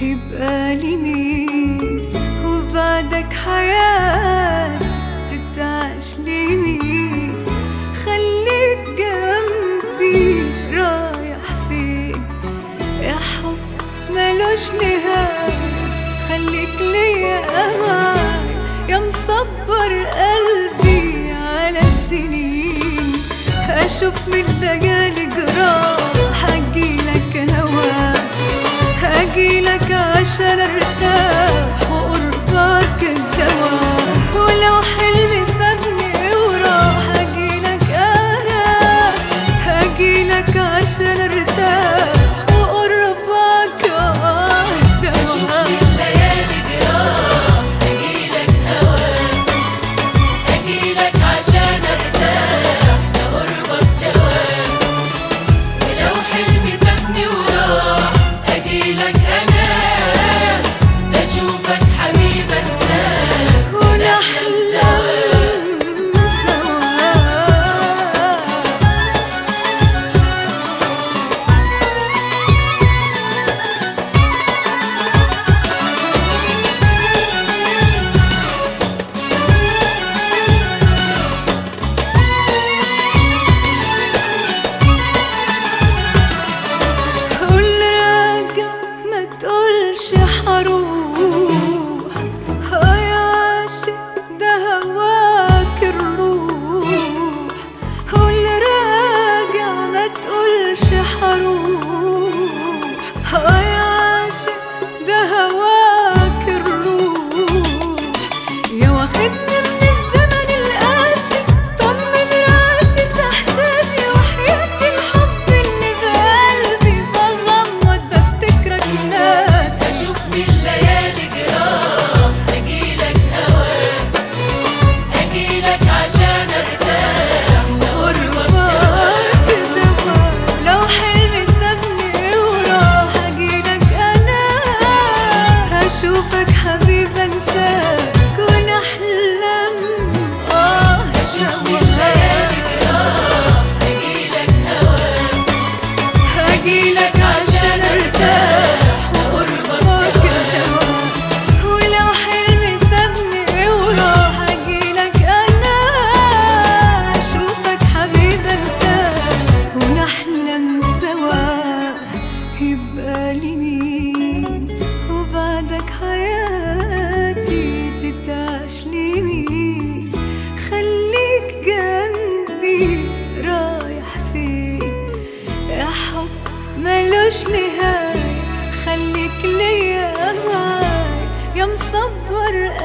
يبقى لي مين وبعدك حياة تتعاش لي مين خليك جنبي رايح فين يا حب ملوش نهاية خليك ليا أمان يا مصبر قلبي على السنين أشوف من الليالي جراح أجيلك هوا هجيلك عشان ارتاح وقربك الدواء ولو حلمي سابني وراح هجيلك انا هجيلك عشان ارتاح وقربك أشوف الدواء الليالي جراح أجيلك هواك أجيلك عشان أرتاح لقربك دواك ولو حلمي سابني وراح أجيلك أنا أشوفك حبيب أنساك ونحلم سوا ونحلم سوا قول راجع ما تقولش حروح هاي عاشق ده هواك الروح قول راجع ما تقولش حروح هاي عاشق ده هواك الروح يا واخدني من الزمن القاسي طمن رعشة احساسي وحياتي الحب اللي بقلبي بغمض بفتكرك ناس أشوف من الليالي جراح أجيلك هواك أجيلك عشان أرتاح قربك دوا لو حلمي سابني وراح اجيلك انا هشوفك حبيب انساك ونحلم اه أشوف من سوا الليالي جراح أجيلك هواك هجيلك عشان ارتاح وقربك الدواء ولو حلمي سابني وراح اجيلك انا اشوفك حبيب انساك ونحلم سوا يبقى لي مين وبعدك حياتي تتعاش لي مين خليك جنبي رايح فين يا حب ملوش نهاية خليك ليا معاي يا مصبر